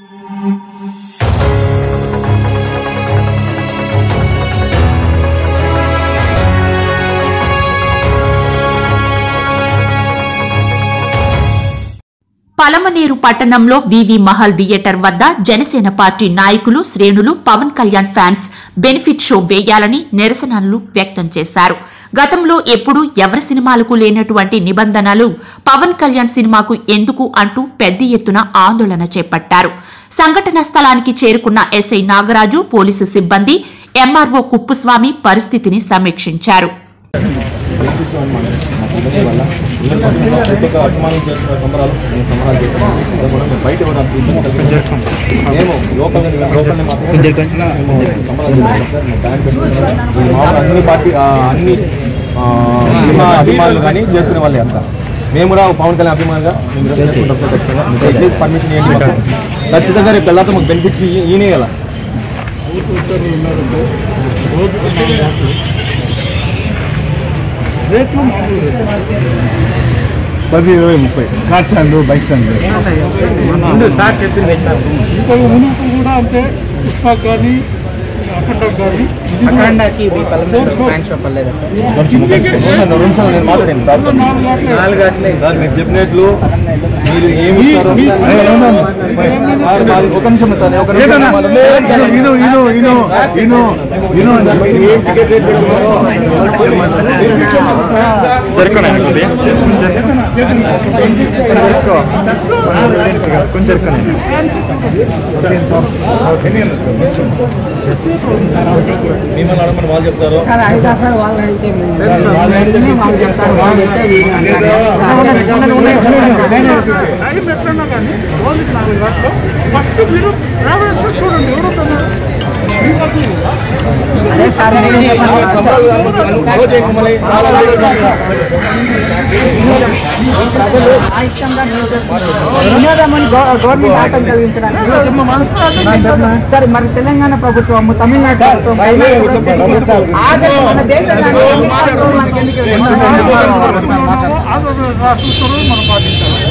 పలమనేరు పట్టణంలో వివి మహల్ థియేటర్ వద్ద జనసేన పార్టీ నాయకులు శ్రేణులు Pawan Kalyan fans benefit show వేయాలని నిరసనలు వ్యక్తం చేశారు గతంలో ఎప్పుడూ ఎవరి సినిమాలకు లేనటువంటి నిబంధనలు పవన్ కళ్యాణ్ సినిమాకు ఎందుకు అంటూ పెద్ద ఎత్తున ఆందోళన చేపట్టారు సంఘటన స్థలానికి చేరుకున్న ఎస్ఐ నాగరాజు పోలీసు సిబ్బంది ఎంఆర్ఓ కుప్పుస్వామి పరిస్థితిని సమీక్షించారు ప్రత్యేక అభిమానం చేస్తున్న సంబరాలు మేము సంబరాలు చేస్తాము అది కూడా మేము బయట కూడా అంత ఇబ్బంది కలిగించదు. మేము లోకల్ లోకల్ని మాత్రం మేము సంబరాలు చేస్తాం సార్ మేము బ్యాంక్ పెట్టుకుంటున్నాం ఈ మామూలు అన్ని పార్టీ ఆ, అన్ని ఆ, సినిమా అభిమానులు కానీ చేసుకునే వాళ్ళే అంతా మేము కూడా పవన్ కళ్యాణ్ అభిమానులుగా మేము ఈరోజు చేసుకుంటాం సార్ ఖచ్చితంగా మీరు దయచేసి పర్మిషన్ ఇవ్వండి మాకు. ఖచ్చితంగా రేపు వెళ్ళాక మాకు బెనిఫిట్స్ ఈయనే కదా పది ఇరవై ముప్పై కార్ స్టాండ్ బైక్ స్టాండ్ ముందు సార్ చెప్పింది ఇంతకు మునుపు కూడా అంటే పుష్ప కానీ అఖండ కానీ అఖండాకి ఇవి పలమనేరు బ్యాంక్ షాప్ పర్లేదా సార్ రెండు సార్లు నేను మాట్లాడాను సార్ నాలుగు గంటలే సార్ మీరు చెప్పినట్లు మీరు ఏమి ఇస్తారో సార్, మాది ఒక నిమిషం సార్ ఒక నిమిషం మాట్లాడండి. ఇను ఇను ఇను ఇను ఇను మీరు ఏం టికెట్ రేట్ పెట్టుకున్నారో కొంచెం మిమ్మల్ని అడగమని వాళ్ళు చెప్తారు సార్ ఐదు సార్ వాళ్ళు అడిగితే మేము వాళ్ళు చెప్తారు వాళ్ళు చెప్తే వీళ్ళు అంటారు. టైం ఎట్లన్నా కానీ పోలీస్ నాలుగు గంటలు ఫస్ట్ మీరు ట్రావెల్స్ చూడండి ఎవరో తను మీ పార్టీ లేదా? అదే సార్ నేను చెప్పాను సార్. రోజు మమ్మల్ని చాలా ప్రజలు ఆ ఇష్టంగా వినోదమని గవర్నమెంట్ ఆటం కలిగించడానికి సార్ మరి తెలంగాణ ప్రభుత్వం తమిళనాడు ప్రభుత్వం ఆగస్టు మన దేశంలో మనకి ఎందుకు ఆంధ్రప్రదేశ్ రాష్ట్రం మనం పాటించాలి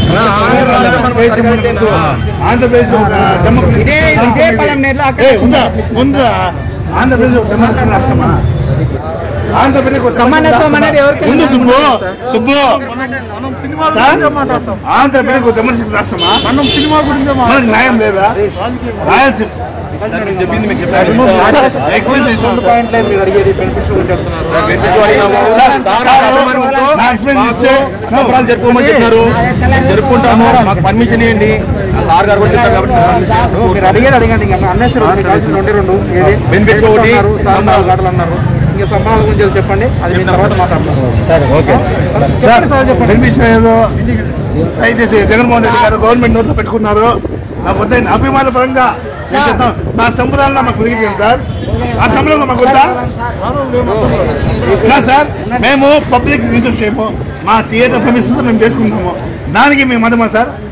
ఆంధ్రప్రదేశ్ ఒక డెమోక్రటిక్ ఇదే ఇదే పలమనేరులో అక్కడ ఏ, ఉందా ఉందా ఆంధ్రప్రదేశ్ ఒక డెమోక్రటిక్ రాష్ట్రమా ఆంధ్రప్రదేశ్ ఒక సమానత్వం అనేది ఎవరికి ఉంది సుబ్బు సుబ్బు మనం సినిమా సార్ గురించే మాట్లాడతాం ఆంధ్రప్రదేశ్ ఒక డెమోక్రటిక్ రాష్ట్రమా మనం సినిమా గురించే మనకు మాట్లాడతాం న్యాయం లేదా రాయలసీమ చెప్పింది మీకు చెప్పారు ఎక్స్ప్లెయిన్ చేస్తాను మీరు అడిగేది బెనిఫిట్స్ చెప్తున్నారు సార్ బెనిఫిట్స్ అడిగినాము సార్, సార్, నా ఎక్స్ప్లెయిన్ చేస్తే సంబరాలు జరుపుకోమని చెప్పినారు మేము జరుపుకుంటాము మాకు పర్మిషన్ ఇవ్వండి ఆ సార్ గారు కూడా చెప్పారు కాబట్టి మేము permission ఇస్తాము. మీరు అడిగారు అడగండి ఇంకా అన్నెసరీ రెండు రెండు ఏది బెనిఫిట్స్ ఒకటి సంబరాలు గడలు అన్నారు ఇంకా సంబరాల గురించి చెప్పండి అది మీ తర్వాత మాట్లాడతాం సరే ఓకే సార్ బెనిఫిట్ ఏదో దయచేసి జగన్మోహన్ రెడ్డి గారు గవర్నమెంట్ నోట్లో పెట్టుకున్నారు నాకు వద్ద అభిమాన పరంగా నేను చెప్తాను, మా సంబరాలను మాకు వెలిగించాను సార్ ఆ సంబరంలో మాకు వద్దా నా సార్ మేము పబ్లిక్ రీజన్ చేయము మా థియేటర్ ప్రమిషన్ మేము చేసుకుంటాము దానికి మేము మదమా సార్